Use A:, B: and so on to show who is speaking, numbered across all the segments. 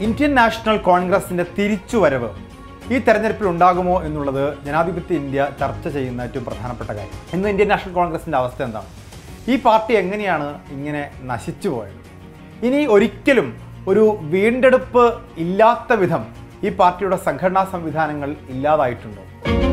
A: Indian national കോൺഗ്രസിന്റെ തിരിച്ചുവരവ് ഈ തെരഞ്ഞെടുപ്പിൽ ഉണ്ടാകുമോ എന്നുള്ളത് ജനാധിപത്യ ഇന്ത്യ ചർച്ച ചെയ്യുന്ന ഏറ്റവും പ്രധാനപ്പെട്ട കാര്യം ഇന്ന് ഇന്ത്യൻ നാഷണൽ കോൺഗ്രസിന്റെ അവസ്ഥ എന്താണ് ഈ പാർട്ടി എങ്ങനെയാണ് ഇങ്ങനെ നശിച്ചു പോയത് ഇനി ഒരിക്കലും ഒരു വീണ്ടെടുപ്പ് ഇല്ലാത്ത വിധം ഈ പാർട്ടിയുടെ സംഘടനാ സംവിധാനങ്ങൾ ഇല്ലാതായിട്ടുണ്ടോ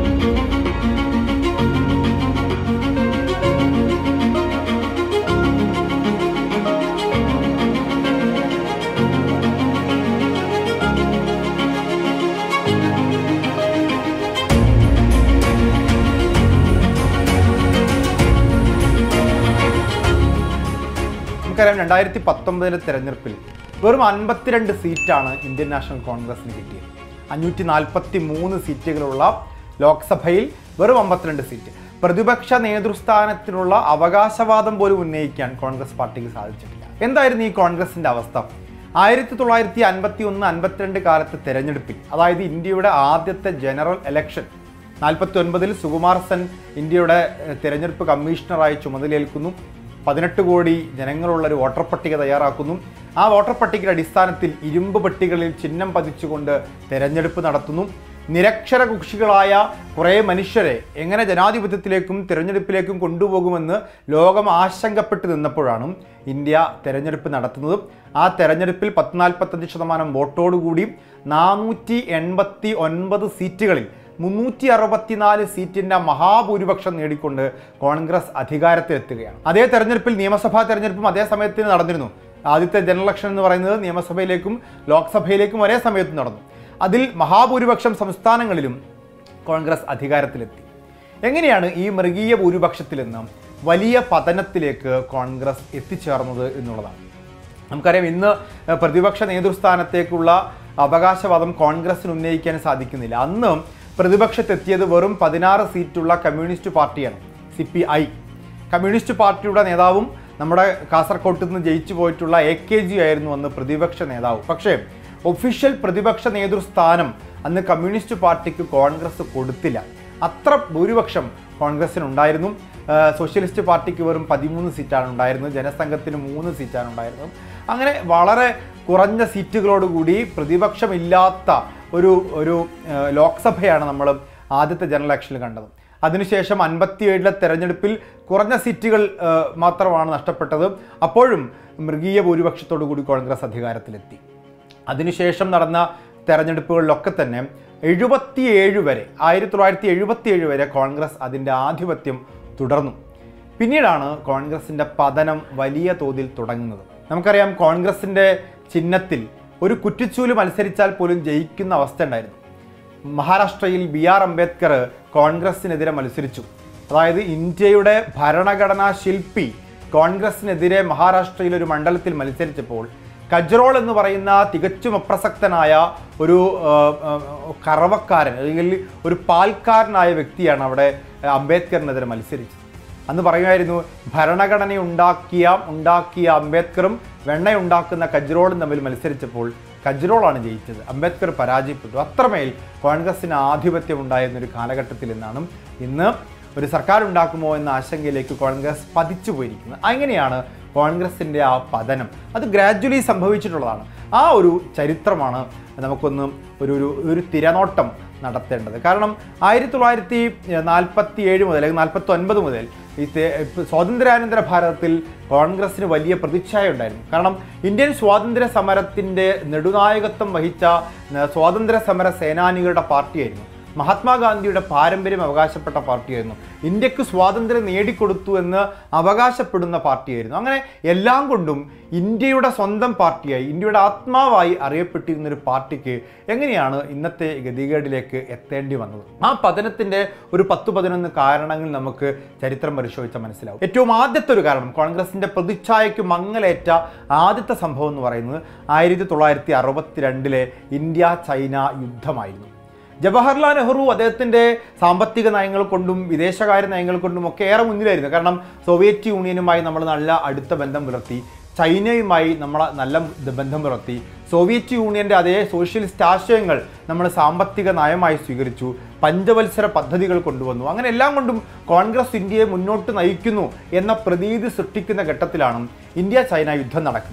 A: നമുക്കറിയാം രണ്ടായിരത്തി പത്തൊമ്പതിലെ തെരഞ്ഞെടുപ്പിൽ വെറും അൻപത്തിരണ്ട് സീറ്റാണ് ഇന്ത്യൻ നാഷണൽ കോൺഗ്രസിന് കിട്ടിയത് അഞ്ഞൂറ്റി നാൽപ്പത്തി മൂന്ന് സീറ്റുകളുള്ള ലോക്സഭയിൽ വെറും അമ്പത്തിരണ്ട് സീറ്റ് പ്രതിപക്ഷ നേതൃസ്ഥാനത്തിനുള്ള അവകാശവാദം പോലും ഉന്നയിക്കാൻ കോൺഗ്രസ് പാർട്ടിക്ക് സാധിച്ചിട്ടില്ല എന്തായിരുന്നു ഈ കോൺഗ്രസിന്റെ അവസ്ഥ ആയിരത്തി തൊള്ളായിരത്തി അൻപത്തി ഒന്ന് അൻപത്തിരണ്ട് കാലത്തെ തെരഞ്ഞെടുപ്പിൽ അതായത് ഇന്ത്യയുടെ ആദ്യത്തെ ജനറൽ ഇലക്ഷൻ നാൽപ്പത്തി ഒൻപതിൽ സുകുമാർ സെൻ ഇന്ത്യയുടെ ഏഹ്, തെരഞ്ഞെടുപ്പ് കമ്മീഷണറായി ചുമതലയേൽക്കുന്നു പതിനെട്ട് കോടി ജനങ്ങളുള്ള ഒരു വോട്ടർ പട്ടിക തയ്യാറാക്കുന്നു ആ വോട്ടർ പട്ടികയുടെ അടിസ്ഥാനത്തിൽ ഇരുമ്പ് പെട്ടികളിൽ ചിഹ്നം പതിച്ചുകൊണ്ട് തെരഞ്ഞെടുപ്പ് നടത്തുന്നു നിരക്ഷര കുക്ഷികളായ കുറേ മനുഷ്യരെ എങ്ങനെ ജനാധിപത്യത്തിലേക്കും തിരഞ്ഞെടുപ്പിലേക്കും കൊണ്ടുപോകുമെന്ന് ലോകം ആശങ്കപ്പെട്ട് നിന്നപ്പോഴാണ് ഇന്ത്യ തെരഞ്ഞെടുപ്പ് നടത്തുന്നത് ആ തെരഞ്ഞെടുപ്പിൽ പത്ത് നാൽപ്പത്തഞ്ച് ശതമാനം വോട്ടോടുകൂടി നാനൂറ്റി എൺപത്തി ഒൻപത് സീറ്റുകളിൽ മുന്നൂറ്റി അറുപത്തിനാല് സീറ്റിന്റെ മഹാഭൂരിപക്ഷം നേടിക്കൊണ്ട് കോൺഗ്രസ് അധികാരത്തിലെത്തുകയാണ് അതേ തെരഞ്ഞെടുപ്പിൽ നിയമസഭാ തെരഞ്ഞെടുപ്പും അതേ സമയത്തിന് നടന്നിരുന്നു ആദ്യത്തെ ജനറൽ ഇലക്ഷൻ എന്ന് പറയുന്നത് നിയമസഭയിലേക്കും ലോക്സഭയിലേക്കും ഒരേ സമയത്ത് നടന്നു അതിൽ മഹാഭൂരിപക്ഷം സംസ്ഥാനങ്ങളിലും കോൺഗ്രസ് അധികാരത്തിലെത്തി എങ്ങനെയാണ് ഈ മൃഗീയ ഭൂരിപക്ഷത്തിൽ നിന്ന് വലിയ പതനത്തിലേക്ക് കോൺഗ്രസ് എത്തിച്ചേർന്നത് എന്നുള്ളതാണ് നമുക്കറിയാം ഇന്ന് ഏഹ്, പ്രതിപക്ഷ നേതൃസ്ഥാനത്തേക്കുള്ള അവകാശവാദം കോൺഗ്രസിന് ഉന്നയിക്കാൻ സാധിക്കുന്നില്ല അന്ന് പ്രതിപക്ഷത്തെത്തിയത് വെറും പതിനാറ് സീറ്റുള്ള കമ്മ്യൂണിസ്റ്റ് പാർട്ടിയാണ് സി പി ഐ കമ്മ്യൂണിസ്റ്റ് പാർട്ടിയുടെ നേതാവും നമ്മുടെ കാസർകോട്ട് നിന്ന് ജയിച്ചു പോയിട്ടുള്ള എ കെ ജി ആയിരുന്നു അന്ന് പ്രതിപക്ഷ നേതാവ് പക്ഷേ ഒഫീഷ്യൽ പ്രതിപക്ഷ നേതൃസ്ഥാനം അന്ന് കമ്മ്യൂണിസ്റ്റ് പാർട്ടിക്ക് കോൺഗ്രസ് കൊടുത്തില്ല അത്ര ഭൂരിപക്ഷം കോൺഗ്രസിനുണ്ടായിരുന്നു ആ, സോഷ്യലിസ്റ്റ് പാർട്ടിക്ക് വെറും പതിമൂന്ന് സീറ്റാണ് ഉണ്ടായിരുന്നത് ജനസംഘത്തിന് മൂന്ന് സീറ്റാണ് ഉണ്ടായിരുന്നത് അങ്ങനെ വളരെ കുറഞ്ഞ സീറ്റുകളോടുകൂടി പ്രതിപക്ഷമില്ലാത്ത ഒരു ഒരു ആ, ലോക്സഭയാണ് നമ്മൾ ആദ്യത്തെ ജനറൽ ഇലക്ഷനിൽ കണ്ടത് അതിനുശേഷം അൻപത്തിയേഴിലെ തെരഞ്ഞെടുപ്പിൽ കുറഞ്ഞ സീറ്റുകൾ ആ, മാത്രമാണ് നഷ്ടപ്പെട്ടത് അപ്പോഴും മൃഗീയ ഭൂരിപക്ഷത്തോടു കൂടി കോൺഗ്രസ് അധികാരത്തിലെത്തി അതിനുശേഷം നടന്ന തെരഞ്ഞെടുപ്പുകളിലൊക്കെ തന്നെ എഴുപത്തിയേഴ് വരെ ആയിരത്തി തൊള്ളായിരത്തി എഴുപത്തിയേഴ് വരെ കോൺഗ്രസ് അതിൻ്റെ ആധിപത്യം തുടർന്നു പിന്നീടാണ് കോൺഗ്രസിൻ്റെ പതനം വലിയ തോതിൽ തുടങ്ങുന്നത് നമുക്കറിയാം കോൺഗ്രസിൻ്റെ ചിഹ്നത്തിൽ ഒരു കുറ്റിച്ചൂല് മത്സരിച്ചാൽ പോലും ജയിക്കുന്ന അവസ്ഥ ഉണ്ടായിരുന്നു മഹാരാഷ്ട്രയിൽ ബി ആർ അംബേദ്കർ കോൺഗ്രസിനെതിരെ മത്സരിച്ചു അതായത് ഇന്ത്യയുടെ ഭരണഘടനാ ശില്പി കോൺഗ്രസിനെതിരെ മഹാരാഷ്ട്രയിൽ ഒരു മണ്ഡലത്തിൽ മത്സരിച്ചപ്പോൾ കജ്റോൾ എന്ന് പറയുന്ന തികച്ചും അപ്രസക്തനായ ഒരു ആ, ആ, കറവക്കാരൻ അല്ലെങ്കിൽ ഒരു പാൽക്കാരനായ വ്യക്തിയാണ് അവിടെ അംബേദ്കറിനെതിരെ മത്സരിച്ചത് അന്ന് പറയുമായിരുന്നു ഭരണഘടന ഉണ്ടാക്കിയ ഉണ്ടാക്കിയ അംബേദ്കറും വെണ്ണയുണ്ടാക്കുന്ന കജ്റോളും തമ്മിൽ മത്സരിച്ചപ്പോൾ കജ്റോളാണ് ജയിച്ചത് അംബേദ്കർ പരാജയപ്പെട്ടു അത്രമേൽ കോൺഗ്രസിന് ആധിപത്യം ഉണ്ടായിരുന്ന ഒരു കാലഘട്ടത്തിൽ നിന്നാണ് ഇന്ന് ഒരു സർക്കാർ ഉണ്ടാക്കുമോ എന്ന ആശങ്കയിലേക്ക് കോൺഗ്രസ് പതിച്ചു പോയിരിക്കുന്നത് അങ്ങനെയാണ് കോൺഗ്രസിൻ്റെ ആ പതനം അത് ഗ്രാജ്വലി സംഭവിച്ചിട്ടുള്ളതാണ് ആ ഒരു ചരിത്രമാണ് നമുക്കൊന്ന് ഒരു ഒരു ഒരു തിരനോട്ടം നടത്തേണ്ടത് കാരണം ആയിരത്തി തൊള്ളായിരത്തി നാൽപ്പത്തി ഏഴ് മുതൽ അല്ലെങ്കിൽ നാൽപ്പത്തി ഒൻപത് മുതൽ ഈ തേ- ഇപ്പ സ്വാതന്ത്ര്യാനന്തര ഭാരതത്തിൽ കോൺഗ്രസിന് വലിയ പ്രതിച്ഛായ ഉണ്ടായിരുന്നു കാരണം ഇന്ത്യൻ സ്വാതന്ത്ര്യ സമരത്തിൻ്റെ നെടുനായകത്വം വഹിച്ച ഏർ, സ്വാതന്ത്ര്യ സമര സേനാനികളുടെ പാർട്ടിയായിരുന്നു മഹാത്മാഗാന്ധിയുടെ പാരമ്പര്യം അവകാശപ്പെട്ട പാർട്ടിയായിരുന്നു ഇന്ത്യക്ക് സ്വാതന്ത്ര്യം നേടിക്കൊടുത്തു എന്ന് അവകാശപ്പെടുന്ന പാർട്ടിയായിരുന്നു അങ്ങനെ എല്ലാം കൊണ്ടും ഇന്ത്യയുടെ സ്വന്തം പാർട്ടിയായി ഇന്ത്യയുടെ ആത്മാവായി അറിയപ്പെട്ടിരുന്ന ഒരു പാർട്ടിക്ക് എങ്ങനെയാണ് ഇന്നത്തെ ഗതികേടിലേക്ക് എത്തേണ്ടി വന്നത് ആ പതനത്തിൻ്റെ ഒരു പത്ത് പതിനൊന്ന് കാരണങ്ങൾ നമുക്ക് ചരിത്രം പരിശോധിച്ചാൽ മനസ്സിലാവും ഏറ്റവും ആദ്യത്തെ ഒരു കാരണം കോൺഗ്രസിൻ്റെ പ്രതിച്ഛായയ്ക്ക് മങ്ങലേറ്റ ആദ്യത്തെ സംഭവം എന്ന് പറയുന്നത് ആയിരത്തി തൊള്ളായിരത്തി അറുപത്തിരണ്ടിലെ ഇന്ത്യ ചൈന യുദ്ധമായിരുന്നു ജവഹർലാൽ നെഹ്റു അദ്ദേഹത്തിൻ്റെ സാമ്പത്തിക നയങ്ങൾ കൊണ്ടും വിദേശകാര്യ നയങ്ങൾ കൊണ്ടും ഒക്കെ ഏറെ മുന്നിലായിരുന്നു കാരണം സോവിയറ്റ് യൂണിയനുമായി നമ്മൾ നല്ല അടുത്ത ബന്ധം പുലർത്തി ചൈനയുമായി നമ്മൾ നല്ല ബന്ധം പുലർത്തി സോവിയറ്റ് യൂണിയൻ്റെ അതേ സോഷ്യലിസ്റ്റ് ആശയങ്ങൾ നമ്മൾ സാമ്പത്തിക നയമായി സ്വീകരിച്ചു പഞ്ചവത്സര പദ്ധതികൾ കൊണ്ടുവന്നു അങ്ങനെ എല്ലാം കൊണ്ടും കോൺഗ്രസ് ഇന്ത്യയെ മുന്നോട്ട് നയിക്കുന്നു എന്ന പ്രതീതി സൃഷ്ടിക്കുന്ന ഘട്ടത്തിലാണ് ഇന്ത്യ ചൈന യുദ്ധം നടക്കുന്നത്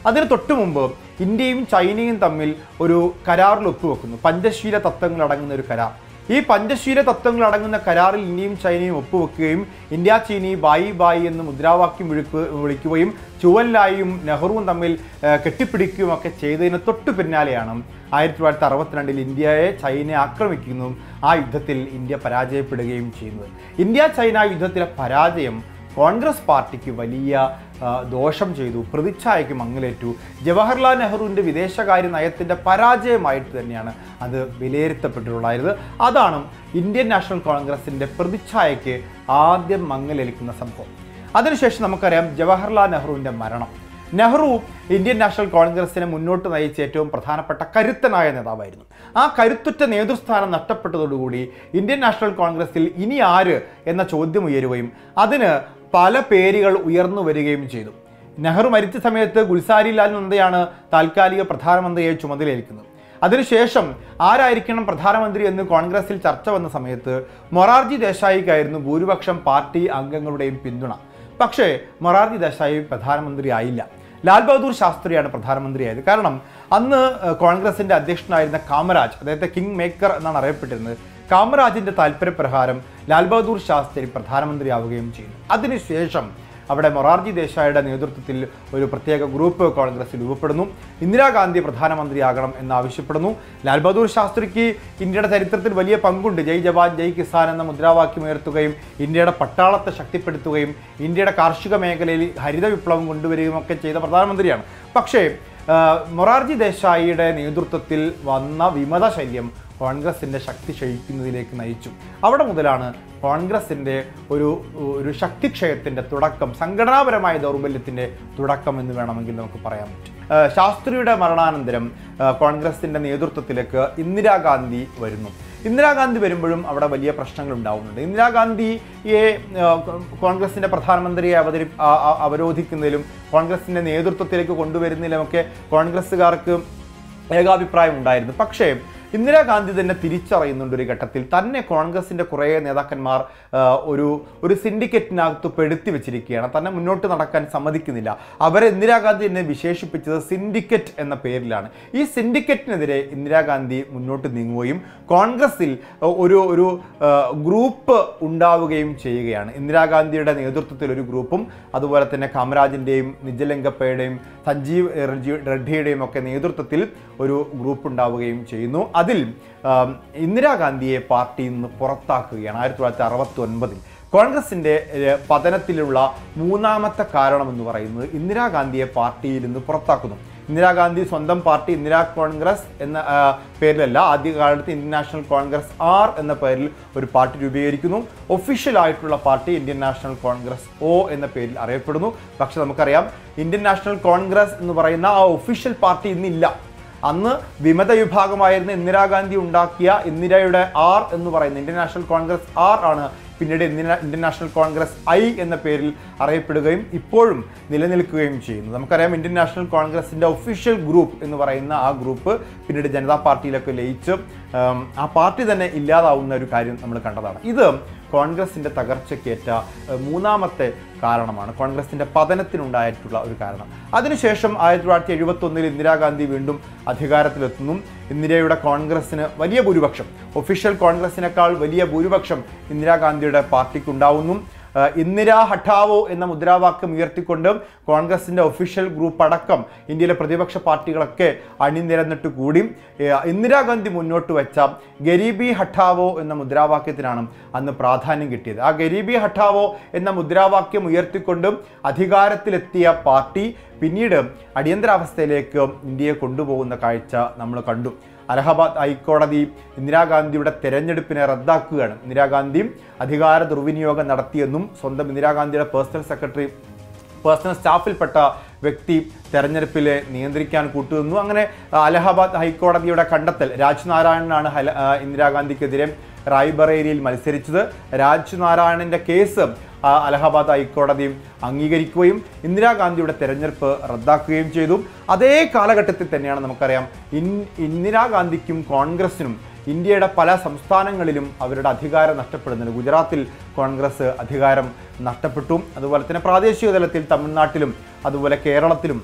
A: അതിന് തൊട്ടു മുമ്പ് ഇന്ത്യയും ചൈനയും തമ്മിൽ ഒരു കരാറിൽ ഒപ്പുവെക്കുന്നു പഞ്ചശീല തത്വങ്ങൾ അടങ്ങുന്ന ഒരു കരാർ ഈ പഞ്ചശീല തത്വങ്ങൾ അടങ്ങുന്ന കരാറിൽ ഇന്ത്യയും ചൈനയും ഒപ്പുവെക്കുകയും ഇന്ത്യ ചീനി ബായി ബായി എന്ന് മുദ്രാവാക്യം വിളിക്കു വിളിക്കുകയും ചുവൻലായും നെഹ്റുവും തമ്മിൽ ആ, കെട്ടിപ്പിടിക്കുകയും ഒക്കെ ചെയ്തതിന് തൊട്ടു പിന്നാലെയാണ് ആയിരത്തി തൊള്ളായിരത്തി അറുപത്തിരണ്ടിൽ ഇന്ത്യയെ ചൈന ആക്രമിക്കുന്നതും ആ യുദ്ധത്തിൽ ഇന്ത്യ പരാജയപ്പെടുകയും ചെയ്യുന്നത് ഇന്ത്യ ചൈന യുദ്ധത്തിലെ പരാജയം കോൺഗ്രസ് പാർട്ടിക്ക് വലിയ ആ, ദോഷം ചെയ്തു പ്രതിച്ഛായയ്ക്ക് മങ്ങലേറ്റു ജവഹർലാൽ നെഹ്റുവിൻ്റെ വിദേശകാര്യ നയത്തിൻ്റെ പരാജയമായിട്ട് തന്നെയാണ് അത് വിലയിരുത്തപ്പെട്ടിട്ടുള്ളത് അതാണ് ഇന്ത്യൻ നാഷണൽ കോൺഗ്രസിൻ്റെ പ്രതിച്ഛായയ്ക്ക് ആദ്യം മങ്ങലേൽക്കുന്ന സംഭവം അതിനുശേഷം നമുക്കറിയാം ജവഹർലാൽ നെഹ്റുവിൻ്റെ മരണം നെഹ്റു ഇന്ത്യൻ നാഷണൽ കോൺഗ്രസിനെ മുന്നോട്ട് നയിച്ച ഏറ്റവും പ്രധാനപ്പെട്ട കരുത്തനായ നേതാവായിരുന്നു ആ കരുത്തുറ്റ നേതൃസ്ഥാനം നഷ്ടപ്പെട്ടതോടുകൂടി ഇന്ത്യൻ നാഷണൽ കോൺഗ്രസിൽ ഇനി ആര് എന്ന ചോദ്യം ഉയരുകയും അതിന് പല പേരുകൾ ഉയർന്നു വരികയും ചെയ്തു നെഹ്റു മരിച്ച സമയത്ത് ഗുൽസാരി ലാൽ നന്ദയാണ് താൽക്കാലിക പ്രധാനമന്ത്രിയായി ചുമതലയേൽക്കുന്നത് അതിനുശേഷം ആരായിരിക്കണം പ്രധാനമന്ത്രി എന്ന് കോൺഗ്രസിൽ ചർച്ച വന്ന സമയത്ത് മൊറാർജി ദേശായിക്കായിരുന്നു ഭൂരിപക്ഷം പാർട്ടി അംഗങ്ങളുടെയും പിന്തുണ പക്ഷേ മൊറാർജി ദേശായി പ്രധാനമന്ത്രി ആയില്ല ലാൽ ബഹദൂർ ശാസ്ത്രിയാണ് പ്രധാനമന്ത്രിയായത് കാരണം അന്ന് ഏഹ്, കോൺഗ്രസിന്റെ അധ്യക്ഷനായിരുന്ന കാമരാജ് അദ്ദേഹത്തെ കിങ് മേക്കർ എന്നാണ് അറിയപ്പെട്ടിരുന്നത് കാമരാജിന്റെ താല്പര്യപ്രകാരം ലാൽ ബഹദൂർ ശാസ്ത്രി പ്രധാനമന്ത്രിയാവുകയും ചെയ്തു അതിനുശേഷം അവിടെ മൊറാർജി ദേശായിയുടെ നേതൃത്വത്തിൽ ഒരു പ്രത്യേക ഗ്രൂപ്പ് കോൺഗ്രസ് രൂപപ്പെടുന്നു ഇന്ദിരാഗാന്ധി പ്രധാനമന്ത്രിയാകണം എന്നാവശ്യപ്പെടുന്നു ലാൽ ബഹദൂർ ശാസ്ത്രിക്ക് ഇന്ത്യയുടെ ചരിത്രത്തിൽ വലിയ പങ്കുണ്ട് ജയ് ജവാൻ ജയ് കിസാൻ എന്ന മുദ്രാവാക്യം ഉയർത്തുകയും ഇന്ത്യയുടെ പട്ടാളത്തെ ശക്തിപ്പെടുത്തുകയും ഇന്ത്യയുടെ കാർഷിക മേഖലയിൽ ഹരിത വിപ്ലവം കൊണ്ടുവരികയും ഒക്കെ ചെയ്ത പ്രധാനമന്ത്രിയാണ് പക്ഷേ ആ, മൊറാർജി ദേശായിയുടെ നേതൃത്വത്തിൽ വന്ന വിമത ശല്യം കോൺഗ്രസിൻ്റെ ശക്തി ക്ഷയിക്കുന്നതിലേക്ക് നയിച്ചു അവിടെ മുതലാണ് കോൺഗ്രസിൻ്റെ ഒരു ഒരു ശക്തിക്ഷയത്തിൻ്റെ തുടക്കം സംഘടനാപരമായ ദൗർബല്യത്തിൻ്റെ തുടക്കം എന്ന് വേണമെങ്കിൽ നമുക്ക് പറയാൻ പറ്റും ആ, ശാസ്ത്രിയുടെ മരണാനന്തരം ആ, കോൺഗ്രസിൻ്റെ നേതൃത്വത്തിലേക്ക് ഇന്ദിരാഗാന്ധി വരുന്നു ഇന്ദിരാഗാന്ധി വരുമ്പോഴും അവിടെ വലിയ പ്രശ്നങ്ങൾ ഉണ്ടാവുന്നുണ്ട് ഇന്ദിരാഗാന്ധിയെ ആ, കോൺഗ്രസിന്റെ പ്രധാനമന്ത്രിയെ അവതരി ആ- ആ- അവരോധിക്കുന്നതിലും കോൺഗ്രസിന്റെ നേതൃത്വത്തിലേക്ക് കൊണ്ടുവരുന്നതിലുമൊക്കെ കോൺഗ്രസ്സുകാർക്ക് ഏകാഭിപ്രായം ഉണ്ടായിരുന്നു പക്ഷേ ഇന്ദിരാഗാന്ധി തന്നെ തിരിച്ചറിയുന്നുണ്ട് ഒരു ഘട്ടത്തിൽ തന്നെ കോൺഗ്രസിന്റെ കുറേ നേതാക്കന്മാർ ആ, ഒരു ഒരു സിൻഡിക്കേറ്റിനകത്ത് പെടുത്തി വെച്ചിരിക്കുകയാണ് തന്നെ മുന്നോട്ട് നടക്കാൻ സമ്മതിക്കുന്നില്ല അവരെ ഇന്ദിരാഗാന്ധി എന്നെ വിശേഷിപ്പിച്ചത് സിൻഡിക്കേറ്റ് എന്ന പേരിലാണ് ഈ സിൻഡിക്കേറ്റിനെതിരെ ഇന്ദിരാഗാന്ധി മുന്നോട്ട് നീങ്ങുകയും കോൺഗ്രസിൽ ആ, ഒരു ഒരു ആ, ഗ്രൂപ്പ് ഉണ്ടാവുകയും ചെയ്യുകയാണ് ഇന്ദിരാഗാന്ധിയുടെ നേതൃത്വത്തിൽ ഒരു ഗ്രൂപ്പും അതുപോലെ തന്നെ കാമരാജിൻ്റെയും നിജലിംഗപ്പയുടെയും സഞ്ജീവ് റെഡ്ജി- റെഡ്ഡിയുടെയും ഒക്കെ നേതൃത്വത്തിൽ ഒരു ഗ്രൂപ്പ് ഉണ്ടാവുകയും ചെയ്യുന്നു അതിൽ ആം, ഇന്ദിരാഗാന്ധിയെ പാർട്ടിയിൽ നിന്ന് പുറത്താക്കുകയാണ് ആയിരത്തി തൊള്ളായിരത്തി അറുപത്തി ഒൻപതിൽ കോൺഗ്രസിൻ്റെ ഏഹ്, പതനത്തിലുള്ള മൂന്നാമത്തെ കാരണം എന്ന് പറയുന്നത് ഇന്ദിരാഗാന്ധിയെ പാർട്ടിയിൽ നിന്ന് പുറത്താക്കുന്നു ഇന്ദിരാഗാന്ധി സ്വന്തം പാർട്ടി ഇന്ദിരാ കോൺഗ്രസ് എന്ന ആ, പേരിലല്ല ആദ്യകാലത്ത് ഇന്ത്യൻ നാഷണൽ കോൺഗ്രസ് ആർ എന്ന പേരിൽ ഒരു പാർട്ടി രൂപീകരിക്കുന്നു ഒഫീഷ്യൽ ആയിട്ടുള്ള party Indian national Congress O എന്ന പേരിൽ അറിയപ്പെടുന്നു പക്ഷെ നമുക്കറിയാം ഇന്ത്യൻ നാഷണൽ കോൺഗ്രസ് എന്ന് പറയുന്ന ആ ഒഫീഷ്യൽ പാർട്ടി ഇന്നില്ല അന്ന് വിമത വിഭാഗമായിരുന്ന ഇന്ദിരാഗാന്ധി ഉണ്ടാക്കിയ ഇന്ദിരയുടെ ആർ എന്ന് പറയുന്ന ഇന്ത്യൻ നാഷണൽ കോൺഗ്രസ് ആർ ആണ് പിന്നീട് Indian Indian national Congress I എന്ന പേരിൽ അറിയപ്പെടുകയും ഇപ്പോഴും നിലനിൽക്കുകയും ചെയ്യുന്നു നമുക്കറിയാം ഇന്ത്യൻ നാഷണൽ കോൺഗ്രസിൻ്റെ ഒഫീഷ്യൽ ഗ്രൂപ്പ് എന്ന് പറയുന്ന ആ ഗ്രൂപ്പ് പിന്നീട് ജനതാ പാർട്ടിയിലൊക്കെ ലയിച്ച് ഉം, ആ പാർട്ടി തന്നെ ഇല്ലാതാവുന്ന ഒരു കാര്യം നമ്മൾ കണ്ടതാണ് ഇത് കോൺഗ്രസിൻ്റെ തകർച്ചയ്ക്കേറ്റ ഏഹ്, മൂന്നാമത്തെ കാരണമാണ് കോൺഗ്രസിൻ്റെ പതനത്തിനുണ്ടായിട്ടുള്ള ഒരു കാരണം അതിനുശേഷം ആയിരത്തി തൊള്ളായിരത്തി എഴുപത്തി ഒന്നിൽ ഇന്ദിരാഗാന്ധി വീണ്ടും അധികാരത്തിലെത്തുന്നു ഇന്ദിരയുടെ കോൺഗ്രസ്സിന് വലിയ ഭൂരിപക്ഷം ഒഫീഷ്യൽ കോൺഗ്രസിനേക്കാൾ വലിയ ഭൂരിപക്ഷം ഇന്ദിരാഗാന്ധിയുടെ പാർട്ടിക്കുണ്ടാവുന്നു ഏഹ് ഇന്ദിര ഹഠാവോ എന്ന മുദ്രാവാക്യം ഉയർത്തിക്കൊണ്ട് കോൺഗ്രസിന്റെ ഒഫീഷ്യൽ ഗ്രൂപ്പ് അടക്കം ഇന്ത്യയിലെ പ്രതിപക്ഷ പാർട്ടികളൊക്കെ അണിനിരന്നിട്ട് കൂടി ഏഹ് ഇന്ദിരാഗാന്ധി മുന്നോട്ട് വെച്ച ഗരീബി ഹഠാവോ എന്ന മുദ്രാവാക്യത്തിനാണ് അന്ന് പ്രാധാന്യം കിട്ടിയത് ആ ഗരീബി ഹഠാവോ എന്ന മുദ്രാവാക്യം ഉയർത്തിക്കൊണ്ട് അധികാരത്തിലെത്തിയ പാർട്ടി പിന്നീട് അടിയന്തരാവസ്ഥയിലേക്ക് ഇന്ത്യയെ കൊണ്ടുപോകുന്ന കാഴ്ച നമ്മൾ കണ്ടു അലഹബാദ് ഹൈക്കോടതി ഇന്ദിരാഗാന്ധിയുടെ തെരഞ്ഞെടുപ്പിനെ റദ്ദാക്കുകയാണ് ഇന്ദിരാഗാന്ധി അധികാര ദുർവിനിയോഗം നടത്തിയെന്നും സ്വന്തം ഇന്ദിരാഗാന്ധിയുടെ പേഴ്സണൽ സെക്രട്ടറി പേഴ്സണൽ സ്റ്റാഫിൽപ്പെട്ട വ്യക്തി തെരഞ്ഞെടുപ്പിലെ നിയന്ത്രിക്കാൻ കൂട്ടുനിന്നു അങ്ങനെ ആ, അലഹബാദ് ഹൈക്കോടതിയുടെ കണ്ടെത്തൽ രാജ് നാരായണനാണ് ഹല- ആ, ഇന്ദിരാഗാന്ധിക്കെതിരെ റായ്ബറേലിയിൽ മത്സരിച്ചത് രാജ് നാരായണന്റെ കേസ് ആ, അലഹബാദ് ഹൈക്കോടതി അംഗീകരിക്കുകയും ഇന്ദിരാഗാന്ധിയുടെ തെരഞ്ഞെടുപ്പ് റദ്ദാക്കുകയും ചെയ്തു അതേ കാലഘട്ടത്തിൽ തന്നെയാണ് നമുക്കറിയാം ഇൻ ഇന്ദിരാഗാന്ധിക്കും കോൺഗ്രസിനും ഇന്ത്യയുടെ പല സംസ്ഥാനങ്ങളിലും അവരുടെ അധികാരം നഷ്ടപ്പെടുന്നുണ്ട് ഗുജറാത്തിൽ കോൺഗ്രസ് അധികാരം നഷ്ടപ്പെട്ടു അതുപോലെ തന്നെ പ്രാദേശിക തലത്തിൽ തമിഴ്നാട്ടിലും അതുപോലെ കേരളത്തിലും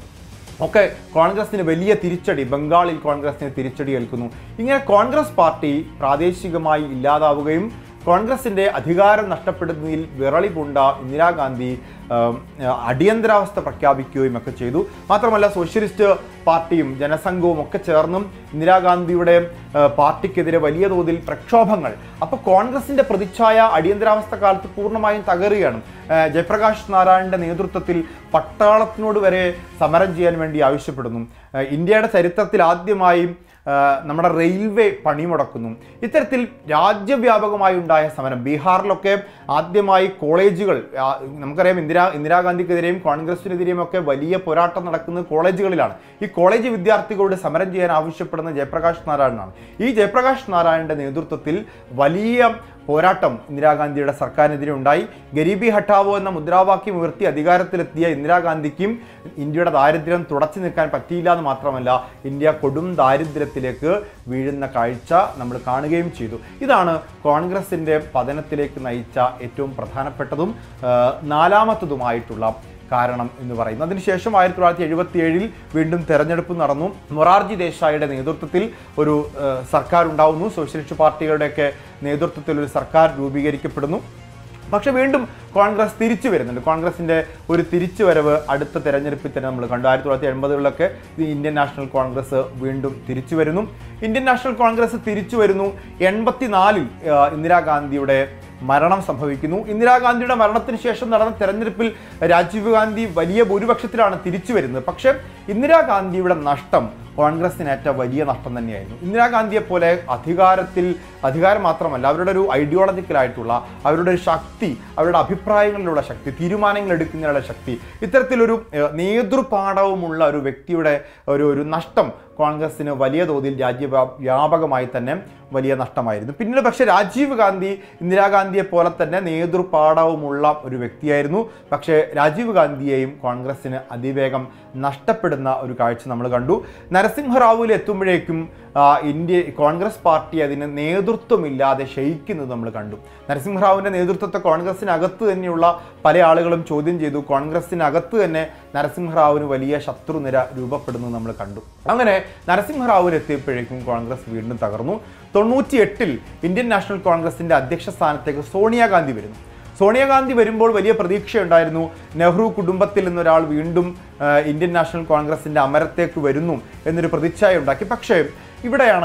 A: ഒക്കെ കോൺഗ്രസിന് വലിയ തിരിച്ചടി ബംഗാളിൽ കോൺഗ്രസിന് തിരിച്ചടി ഏൽക്കുന്നു ഇങ്ങനെ കോൺഗ്രസ് പാർട്ടി പ്രാദേശികമായി ഇല്ലാതാവുകയും കോൺഗ്രസിന്റെ അധികാരം നഷ്ടപ്പെടുന്നതിൽ വിറളി പൂണ്ട ഇന്ദിരാഗാന്ധി ആം, അടിയന്തരാവസ്ഥ പ്രഖ്യാപിക്കുകയും ഒക്കെ ചെയ്തു മാത്രമല്ല സോഷ്യലിസ്റ്റ് പാർട്ടിയും ജനസംഘവും ഒക്കെ ചേർന്നും ഇന്ദിരാഗാന്ധിയുടെ ആ, പാർട്ടിക്കെതിരെ വലിയ തോതിൽ പ്രക്ഷോഭങ്ങൾ അപ്പോൾ കോൺഗ്രസിന്റെ പ്രതിച്ഛായ അടിയന്തരാവസ്ഥ കാലത്ത് പൂർണ്ണമായും തകരുകയാണ് ആ, ജയപ്രകാശ് നാരായണന്റെ നേതൃത്വത്തിൽ പട്ടാളത്തിനോട് വരെ സമരം ചെയ്യാൻ വേണ്ടി ആവശ്യപ്പെടുന്നു ആ, ഇന്ത്യയുടെ ചരിത്രത്തിൽ ആദ്യമായും ആ, നമ്മുടെ റെയിൽവേ പണിമുടക്കുന്നു ഇത്തരത്തിൽ രാജ്യവ്യാപകമായി ഉണ്ടായ സമരം ബീഹാറിലൊക്കെ ആദ്യമായി കോളേജുകൾ ആ, നമുക്കറിയാം ഇന്ദിരാ ഇന്ദിരാഗാന്ധിക്കെതിരെയും കോൺഗ്രസിനെതിരെയും ഒക്കെ വലിയ പോരാട്ടം നടക്കുന്നത് കോളേജുകളിലാണ് ഈ കോളേജ് വിദ്യാർത്ഥികളോട് സമരം ചെയ്യാൻ ആവശ്യപ്പെടുന്ന ജയപ്രകാശ് നാരായണനാണ് ഈ ജയപ്രകാശ് നാരായണന്റെ നേതൃത്വത്തിൽ വലിയ പോരാട്ടം ഇന്ദിരാഗാന്ധിയുടെ സർക്കാരിനെതിരെ ഉണ്ടായി ഗരീബി ഹട്ടാവോ എന്ന മുദ്രാവാക്യം ഉയർത്തി അധികാരത്തിലെത്തിയ ഇന്ദിരാഗാന്ധിക്കും ഇന്ത്യയുടെ ദാരിദ്ര്യം തുടച്ചു നിൽക്കാൻ പറ്റിയില്ല എന്ന് മാത്രമല്ല ഇന്ത്യ കൊടും ദാരിദ്ര്യത്തിലേക്ക് വീഴുന്ന കാഴ്ച നമ്മൾ കാണുകയും ചെയ്തു ഇതാണ് കോൺഗ്രസിൻ്റെ പതനത്തിലേക്ക് നയിച്ച ഏറ്റവും പ്രധാനപ്പെട്ടതും ആ, നാലാമത്തതുമായിട്ടുള്ള കാരണം എന്ന് പറയുന്നത് അതിനുശേഷം ആയിരത്തി തൊള്ളായിരത്തി എഴുപത്തി ഏഴിൽ വീണ്ടും തെരഞ്ഞെടുപ്പ് നടന്നു മൊറാർജി ദേശായിയുടെ നേതൃത്വത്തിൽ ഒരു ആ, സർക്കാർ ഉണ്ടാവുന്നു സോഷ്യലിസ്റ്റ് പാർട്ടികളുടെയൊക്കെ നേതൃത്വത്തിൽ ഒരു സർക്കാർ രൂപീകരിക്കപ്പെടുന്നു പക്ഷെ വീണ്ടും കോൺഗ്രസ് തിരിച്ചു വരുന്നുണ്ട് കോൺഗ്രസിന്റെ ഒരു തിരിച്ചുവരവ് അടുത്ത തെരഞ്ഞെടുപ്പിൽ തന്നെ നമ്മൾ കണ്ടു ആയിരത്തി തൊള്ളായിരത്തി എൺപതുകളിലൊക്കെ ഈ ഇന്ത്യൻ നാഷണൽ കോൺഗ്രസ് വീണ്ടും തിരിച്ചു വരുന്നു ഇന്ത്യൻ നാഷണൽ കോൺഗ്രസ് തിരിച്ചു വരുന്നു എൺപത്തിനാലിൽ ആ, ഇന്ദിരാഗാന്ധിയുടെ മരണം സംഭവിക്കുന്നു ഇന്ദിരാഗാന്ധിയുടെ മരണത്തിന് ശേഷം നടന്ന തെരഞ്ഞെടുപ്പിൽ രാജീവ് ഗാന്ധി വലിയ ഭൂരിപക്ഷത്തിലാണ് തിരിച്ചു വരുന്നത് പക്ഷേ ഇന്ദിരാഗാന്ധിയുടെ നഷ്ടം കോൺഗ്രസിനേറ്റ വലിയ നഷ്ടം തന്നെയായിരുന്നു ഇന്ദിരാഗാന്ധിയെ പോലെ അധികാരത്തിൽ അധികാരം മാത്രമല്ല അവരുടെ ഒരു ഐഡിയോളജിക്കലായിട്ടുള്ള അവരുടെ ഒരു ശക്തി അവരുടെ അഭിപ്രായങ്ങളിലുള്ള ശക്തി തീരുമാനങ്ങൾ എടുക്കുന്നതിനുള്ള ശക്തി ഇത്തരത്തിലൊരു ഏഹ്, നേതൃപാഠവുമുള്ള ഒരു വ്യക്തിയുടെ ഒരു ഒരു നഷ്ടം കോൺഗ്രസിന് വലിയ തോതിൽ രാജ്യ വ്യാപകമായി തന്നെ വലിയ നഷ്ടമായിരുന്നു പിന്നീട് പക്ഷേ രാജീവ് ഗാന്ധി ഇന്ദിരാഗാന്ധിയെ പോലെ തന്നെ നേതൃപാഠവുമുള്ള ഒരു വ്യക്തിയായിരുന്നു പക്ഷേ രാജീവ് ഗാന്ധിയെയും കോൺഗ്രസിന് അതിവേഗം നഷ്ടപ്പെടുന്ന ഒരു കാഴ്ച നമ്മൾ കണ്ടു നരസിംഹറാവുവിൽ എത്തുമ്പോഴേക്കും ആ, ഇന്ത്യ കോൺഗ്രസ് പാർട്ടി അതിന് നേതൃത്വമില്ലാതെ ക്ഷയിക്കുന്നത് നമ്മൾ കണ്ടു നരസിംഹറാവുവിൻ്റെ നേതൃത്വത്തെ കോൺഗ്രസിനകത്ത് തന്നെയുള്ള പല ആളുകളും ചോദ്യം ചെയ്തു കോൺഗ്രസിനകത്ത് തന്നെ നരസിംഹറാവുവിന് വലിയ ശത്രുനിര രൂപപ്പെടുന്നത് നമ്മൾ കണ്ടു അങ്ങനെ നരസിംഹറാവുവിൽ എത്തിയപ്പോഴേക്കും കോൺഗ്രസ് വീണ്ടും തകർന്നു തൊണ്ണൂറ്റി എട്ടിൽ ഇന്ത്യൻ നാഷണൽ കോൺഗ്രസിന്റെ അധ്യക്ഷ സ്ഥാനത്തേക്ക് സോണിയാഗാന്ധി വരുന്നു സോണിയാഗാന്ധി വരുമ്പോൾ വലിയ പ്രതീക്ഷയുണ്ടായിരുന്നു നെഹ്റു കുടുംബത്തിൽ നിന്നൊരാൾ വീണ്ടും ആ, ഇന്ത്യൻ നാഷണൽ കോൺഗ്രസിന്റെ അമരത്തേക്ക് വരുന്നു എന്നൊരു പ്രതിച്ഛായ ഉണ്ടാക്കി പക്ഷേ ഇവിടെയാണ്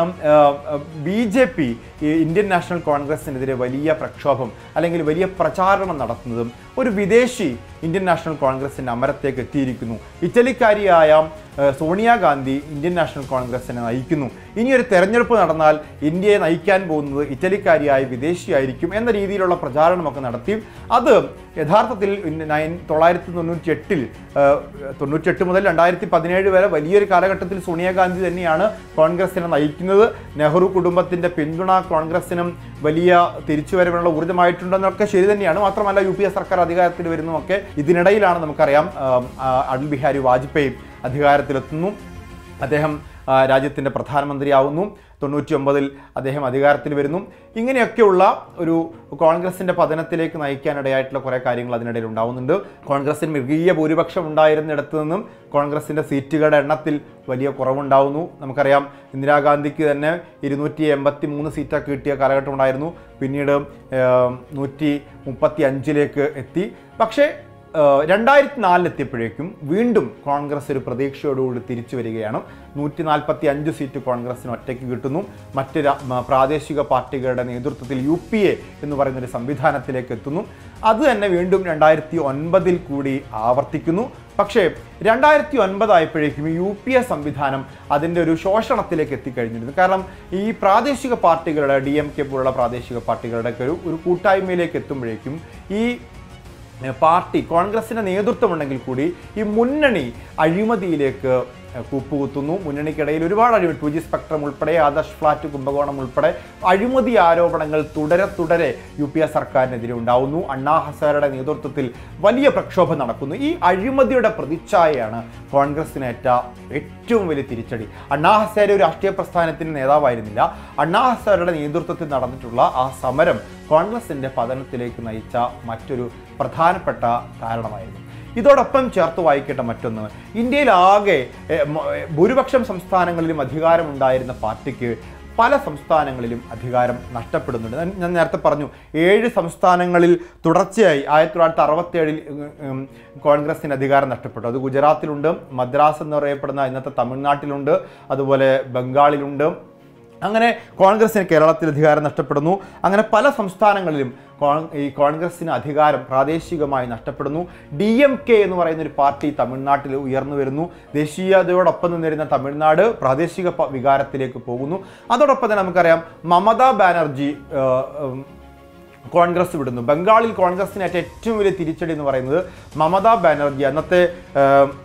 A: B J P Indian national കോൺഗ്രസിനെതിരെ വലിയ പ്രക്ഷോഭം അല്ലെങ്കിൽ വലിയ പ്രചാരണം നടത്തുന്നതും ഒരു വിദേശി ഇന്ത്യൻ നാഷണൽ കോൺഗ്രസിന്റെ അമരത്തേക്ക് എത്തിയിരിക്കുന്നു ഇറ്റലിക്കാരിയായ ആ, സോണിയാഗാന്ധി ഇന്ത്യൻ നാഷണൽ കോൺഗ്രസിനെ നയിക്കുന്നു ഇനി ഒരു തെരഞ്ഞെടുപ്പ് നടന്നാൽ ഇന്ത്യയെ നയിക്കാൻ പോകുന്നത് ഇറ്റലിക്കാരിയായ വിദേശിയായിരിക്കും എന്ന രീതിയിലുള്ള പ്രചാരണമൊക്കെ നടത്തി അത് യഥാർത്ഥത്തിൽ നയൻ തൊള്ളായിരത്തി തൊണ്ണൂറ്റി എട്ടിൽ തൊണ്ണൂറ്റെട്ട് മുതൽ രണ്ടായിരത്തി പതിനേഴ് വരെ വലിയൊരു കാലഘട്ടത്തിൽ സോണിയാഗാന്ധി തന്നെയാണ് കോൺഗ്രസിനെ നയിക്കുന്നത് നെഹ്റു കുടുംബത്തിന്റെ പിന്തുണ കോൺഗ്രസിനും വലിയ തിരിച്ചുവരവിനുള്ള ഊർജ്ജമായിട്ടുണ്ടെന്നൊക്കെ ശരി തന്നെയാണ് മാത്രമല്ല യു പി എ സർക്കാർ അധികാരത്തിൽ വരുന്നതൊക്കെ ഇതിനിടയിലാണ് നമുക്കറിയാം ആ, ആ, അടൽ ബിഹാരി വാജ്പേയി അധികാരത്തിലെത്തുന്നു അദ്ദേഹം ആ, രാജ്യത്തിൻ്റെ പ്രധാനമന്ത്രിയാവുന്നു തൊണ്ണൂറ്റി ഒമ്പതിൽ അദ്ദേഹം അധികാരത്തിൽ വരുന്നു ഇങ്ങനെയൊക്കെയുള്ള ഒരു കോൺഗ്രസിൻ്റെ പതനത്തിലേക്ക് നയിക്കാനിടയായിട്ടുള്ള കുറേ കാര്യങ്ങൾ അതിനിടയിൽ ഉണ്ടാവുന്നുണ്ട് കോൺഗ്രസിന് മൃഗീയ ഭൂരിപക്ഷം ഉണ്ടായിരുന്നിടത്ത് നിന്നും കോൺഗ്രസിൻ്റെ സീറ്റുകളുടെ എണ്ണത്തിൽ വലിയ കുറവുണ്ടാവുന്നു നമുക്കറിയാം ഇന്ദിരാഗാന്ധിക്ക് തന്നെ ഇരുന്നൂറ്റി എൺപത്തി മൂന്ന് സീറ്റൊക്കെ കിട്ടിയ കാലഘട്ടം ഉണ്ടായിരുന്നു പിന്നീട് നൂറ്റി മുപ്പത്തി അഞ്ചിലേക്ക് എത്തി പക്ഷേ രണ്ടായിരത്തി നാലിലെത്തിയപ്പോഴേക്കും വീണ്ടും കോൺഗ്രസ് ഒരു പ്രതീക്ഷയോടുകൂടി തിരിച്ചു വരികയാണ് നൂറ്റി നാൽപ്പത്തി അഞ്ച് സീറ്റ് കോൺഗ്രസിന് ഒറ്റയ്ക്ക് കിട്ടുന്നു മറ്റ് രാ- മ- പ്രാദേശിക പാർട്ടികളുടെ നേതൃത്വത്തിൽ യു പി എ എന്ന് പറയുന്ന ഒരു സംവിധാനത്തിലേക്ക് എത്തുന്നു അത് തന്നെ വീണ്ടും രണ്ടായിരത്തി ഒൻപതിൽ കൂടി ആവർത്തിക്കുന്നു പക്ഷേ രണ്ടായിരത്തി ഒൻപതായപ്പോഴേക്കും യു പി എ സംവിധാനം അതിൻ്റെ ഒരു ശോഷണത്തിലേക്ക് എത്തിക്കഴിഞ്ഞിരുന്നു കാരണം ഈ പ്രാദേശിക പാർട്ടികളുടെ ഡി എം കെ പോലുള്ള പ്രാദേശിക പാർട്ടികളുടെ ഒക്കെ ഒരു ഒരു കൂട്ടായ്മയിലേക്ക് എത്തുമ്പോഴേക്കും ഈ ഏഹ് പാർട്ടി കോൺഗ്രസിന് നേതൃത്വമുണ്ടെങ്കിൽ കൂടി ഈ മുന്നണി അഴിമതിയിലേക്ക് ഏഹ് കൂപ്പുകുത്തുന്നു മുന്നണിക്കിടയിൽ ഒരുപാട് അഴിമതി ടു ജി സ്പെക്ട്രം ഉൾപ്പെടെ ആദർശ് ഫ്ലാറ്റ് കുംഭകോണം ഉൾപ്പെടെ അഴിമതി ആരോപണങ്ങൾ തുടരെ തുടരെ യു പി എ സർക്കാരിനെതിരെ ഉണ്ടാവുന്നു അണ്ണാ ഹസാരയുടെ നേതൃത്വത്തിൽ വലിയ പ്രക്ഷോഭം നടക്കുന്നു ഈ അഴിമതിയുടെ പ്രതിച്ഛായയാണ് കോൺഗ്രസിനേറ്റ ഏറ്റവും വലിയ തിരിച്ചടി അണ്ണാ ഹസാരെ ഒരു രാഷ്ട്രീയ പ്രസ്ഥാനത്തിന് നേതാവായിരുന്നില്ല അണ്ണാ ഹസാരയുടെ നേതൃത്വത്തിൽ നടന്നിട്ടുള്ള ആ സമരം കോൺഗ്രസിന്റെ പതനത്തിലേക്ക് നയിച്ച മറ്റൊരു പ്രധാനപ്പെട്ട കാരണമായിരുന്നു ഇതോടൊപ്പം ചേർത്ത് വായിക്കേണ്ട മറ്റൊന്ന് ഇന്ത്യയിലാകെ ഏ, മ- ഏ, ഭൂരിപക്ഷം സംസ്ഥാനങ്ങളിലും അധികാരമുണ്ടായിരുന്ന പാർട്ടിക്ക് പല സംസ്ഥാനങ്ങളിലും അധികാരം നഷ്ടപ്പെടുന്നുണ്ട് ഞാൻ- ഞാൻ നേരത്തെ പറഞ്ഞു ഏഴ് സംസ്ഥാനങ്ങളിൽ തുടർച്ചയായി ആയിരത്തി തൊള്ളായിരത്തി അറുപത്തേഴിൽ കോൺഗ്രസിന് അധികാരം നഷ്ടപ്പെട്ടു അത് ഗുജറാത്തിലുണ്ട് മദ്രാസ് എന്ന് പറയപ്പെടുന്ന ഇന്നത്തെ തമിഴ്നാട്ടിലുണ്ട് അതുപോലെ ബംഗാളിലുണ്ട് അങ്ങനെ കോൺഗ്രസിന് കേരളത്തിൽ അധികാരം നഷ്ടപ്പെടുന്നു അങ്ങനെ പല സംസ്ഥാനങ്ങളിലും കോൺ- ഈ കോൺഗ്രസിന് അധികാരം പ്രാദേശികമായി നഷ്ടപ്പെടുന്നു ഡി എം കെ എന്ന് പറയുന്ന ഒരു പാർട്ടി തമിഴ്നാട്ടിൽ ഉയർന്നു വരുന്നു ദേശീയതയോടൊപ്പം നിന്നിരുന്ന തമിഴ്നാട് പ്രാദേശിക പ- വികാരത്തിലേക്ക് പോകുന്നു അതോടൊപ്പം തന്നെ നമുക്കറിയാം മമതാ ബാനർജി ആ, ഉം, കോൺഗ്രസ് വിടുന്നു ബംഗാളിൽ കോൺഗ്രസിനേറ്റ ഏറ്റവും വലിയ തിരിച്ചടി എന്ന് പറയുന്നത് മമതാ ബാനർജി അന്നത്തെ ആ,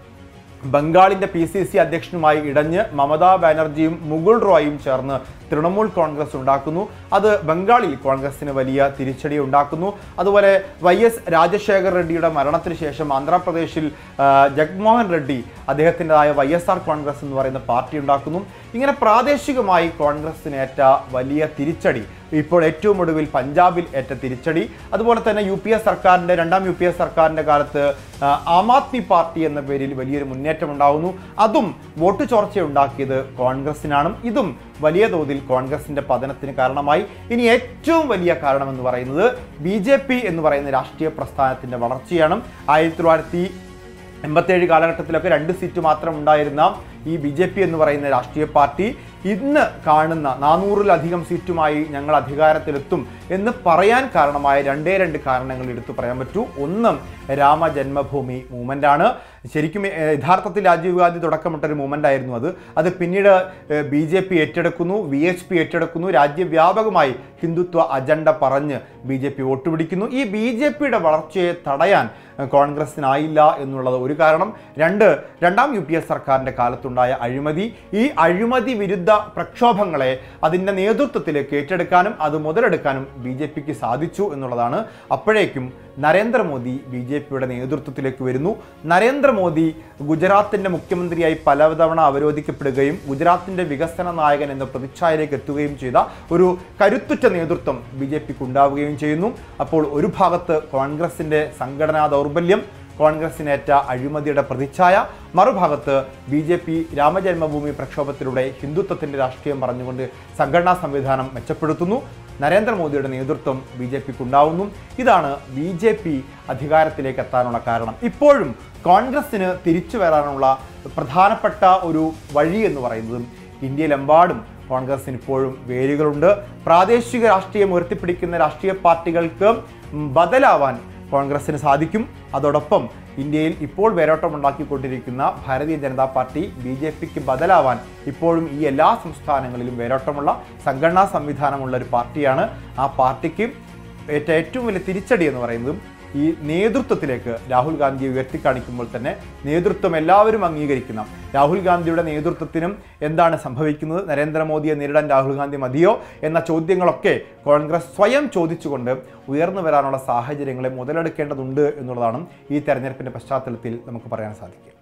A: ബംഗാളിന്റെ പി സി സി അധ്യക്ഷനുമായി ഇടഞ്ഞ് മമതാ ബാനർജിയും മുകുൾ റോയും ചേർന്ന് തൃണമൂൽ കോൺഗ്രസ് ഉണ്ടാക്കുന്നു അത് ബംഗാളിൽ കോൺഗ്രസിന് വലിയ തിരിച്ചടി ഉണ്ടാക്കുന്നു അതുപോലെ വൈ എസ് രാജശേഖർ റെഡ്ഡിയുടെ മരണത്തിന് ശേഷം ആന്ധ്രാപ്രദേശിൽ ആ, ജഗ്മോഹൻ റെഡ്ഡി അദ്ദേഹത്തിൻ്റെതായ വൈ എസ് ആർ കോൺഗ്രസ് എന്ന് പറയുന്ന പാർട്ടി ഉണ്ടാക്കുന്നു ഇങ്ങനെ പ്രാദേശികമായി കോൺഗ്രസിനേറ്റ വലിയ തിരിച്ചടി ഇപ്പോൾ ഏറ്റവും ഒടുവിൽ പഞ്ചാബിൽ ഏറ്റ തിരിച്ചടി അതുപോലെ തന്നെ യു പി എ സർക്കാരിൻ്റെ രണ്ടാം യു പി എ സർക്കാരിൻ്റെ കാലത്ത് ആ, ആം ആദ്മി പാർട്ടി എന്ന പേരിൽ വലിയൊരു മുന്നേറ്റം ഉണ്ടാകുന്നു അതും വോട്ട് ചോർച്ച ഉണ്ടാക്കിയത് കോൺഗ്രസിനാണ് ഇതും വലിയ തോതിൽ കോൺഗ്രസിന്റെ പതനത്തിന് കാരണമായി ഇനി ഏറ്റവും വലിയ കാരണം എന്ന് പറയുന്നത് ബി ജെ പി എന്ന് പറയുന്ന രാഷ്ട്രീയ പ്രസ്ഥാനത്തിന്റെ വളർച്ചയാണ് ആയിരത്തി തൊള്ളായിരത്തി എൺപത്തേഴ് കാലഘട്ടത്തിലൊക്കെ രണ്ട് സീറ്റ് മാത്രം ഉണ്ടായിരുന്ന ഈ ബി ജെ പി എന്ന് പറയുന്ന രാഷ്ട്രീയ പാർട്ടി ഇന്ന് കാണുന്ന നാനൂറിലധികം സീറ്റുമായി ഞങ്ങൾ അധികാരത്തിലെത്തും എന്ന് പറയാൻ കാരണമായ രണ്ടേ രണ്ട് കാരണങ്ങൾ എടുത്തു പറയാൻ പറ്റൂ ഒന്ന് രാമജന്മഭൂമി മൂവ്മെൻ്റ് ആണ് ശരിക്കും ഏർ, യഥാർത്ഥത്തിൽ രാജീവ് ഗാന്ധി തുടക്കമിട്ടൊരു മൂവ്മെൻ്റ് ആയിരുന്നു അത് അത് പിന്നീട് ബി ജെ പി ഏറ്റെടുക്കുന്നു വി എച്ച് പി ഏറ്റെടുക്കുന്നു രാജ്യവ്യാപകമായി ഹിന്ദുത്വ അജണ്ട പറഞ്ഞ് ബി ജെ പി വോട്ട് പിടിക്കുന്നു ഈ ബി ജെ പിയുടെ വളർച്ചയെ തടയാൻ ഏർ, കോൺഗ്രസിനായില്ല എന്നുള്ളത് ഒരു കാരണം രണ്ട് രണ്ടാം യു പി എസ് സർക്കാരിൻ്റെ കാലത്തുണ്ടായ അഴിമതി ഈ അഴിമതി വിരുദ്ധ പ്രക്ഷോഭങ്ങളെ അതിൻ്റെ നേതൃത്വത്തിലേക്ക് ഏറ്റെടുക്കാനും അത് മുതലെടുക്കാനും ബി ജെ പിക്ക് സാധിച്ചു എന്നുള്ളതാണ് അപ്പോഴേക്കും നരേന്ദ്രമോദി ബി ജെ പിയുടെ നേതൃത്വത്തിലേക്ക് വരുന്നു നരേന്ദ്രമോദി ഗുജറാത്തിൻ്റെ മുഖ്യമന്ത്രിയായി പലതവണ അവരോധിക്കപ്പെടുകയും ഗുജറാത്തിൻ്റെ വികസന നായകൻ എന്ന പ്രതിച്ഛായയിലേക്ക് എത്തുകയും ചെയ്ത ഒരു കരുത്തുറ്റ നേതൃത്വം ബി ജെ പിക്ക് ഉണ്ടാവുകയും ചെയ്യുന്നു അപ്പോൾ ഒരു ഭാഗത്ത് കോൺഗ്രസിൻ്റെ സംഘടനാ ദൗർബല്യം കോൺഗ്രസിനേറ്റ അഴിമതിയുടെ പ്രതിച്ഛായ മറുഭാഗത്ത് ബി ജെ പി രാമജന്മഭൂമി പ്രക്ഷോഭത്തിലൂടെ ഹിന്ദുത്വത്തിൻ്റെ രാഷ്ട്രീയം പറഞ്ഞുകൊണ്ട് സംഘടനാ സംവിധാനം മെച്ചപ്പെടുത്തുന്നു നരേന്ദ്രമോദിയുടെ നേതൃത്വം ബി ജെ പിക്ക് ഉണ്ടാവുന്നു ഇതാണ് ബി ജെ പി അധികാരത്തിലേക്ക് എത്താനുള്ള കാരണം ഇപ്പോഴും കോൺഗ്രസ്സിന് തിരിച്ചു വരാനുള്ള പ്രധാനപ്പെട്ട ഒരു വഴി എന്ന് പറയുന്നതും ഇന്ത്യയിലെമ്പാടും കോൺഗ്രസിന് ഇപ്പോഴും വേരുകളുണ്ട് പ്രാദേശിക രാഷ്ട്രീയം ഉയർത്തിപ്പിടിക്കുന്ന രാഷ്ട്രീയ പാർട്ടികൾക്ക് ഉം, ബദലാവാൻ കോൺഗ്രസിന് സാധിക്കും അതോടൊപ്പം ഇന്ത്യയിൽ ഇപ്പോൾ വേരോട്ടമുണ്ടാക്കിക്കൊണ്ടിരിക്കുന്ന Bharatiya Janata party B J പിക്ക് ബദലാവാൻ ഇപ്പോഴും ഈ എല്ലാ സംസ്ഥാനങ്ങളിലും വേരോട്ടമുള്ള സംഘടനാ സംവിധാനമുള്ള ഒരു പാർട്ടിയാണ് ആ പാർട്ടിക്ക് ഏറ്റ ഏറ്റവും വലിയ തിരിച്ചടി എന്ന് പറയുന്നതും ഈ നേതൃത്വത്തിലേക്ക് രാഹുൽ ഗാന്ധിയെ ഉയർത്തിക്കാണിക്കുമ്പോൾ തന്നെ നേതൃത്വം എല്ലാവരും അംഗീകരിക്കുന്ന രാഹുൽ ഗാന്ധിയുടെ നേതൃത്വത്തിനും എന്താണ് സംഭവിക്കുന്നത് നരേന്ദ്രമോദിയെ നേരിടാൻ രാഹുൽ ഗാന്ധി മതിയോ എന്ന ചോദ്യങ്ങളൊക്കെ കോൺഗ്രസ് സ്വയം ചോദിച്ചുകൊണ്ട് ഉയർന്നു വരാനുള്ള സാഹചര്യങ്ങളെ മുതലെടുക്കേണ്ടതുണ്ട് എന്നുള്ളതാണ് ഈ തെരഞ്ഞെടുപ്പിൻ്റെ പശ്ചാത്തലത്തിൽ നമുക്ക് പറയാൻ സാധിക്കുക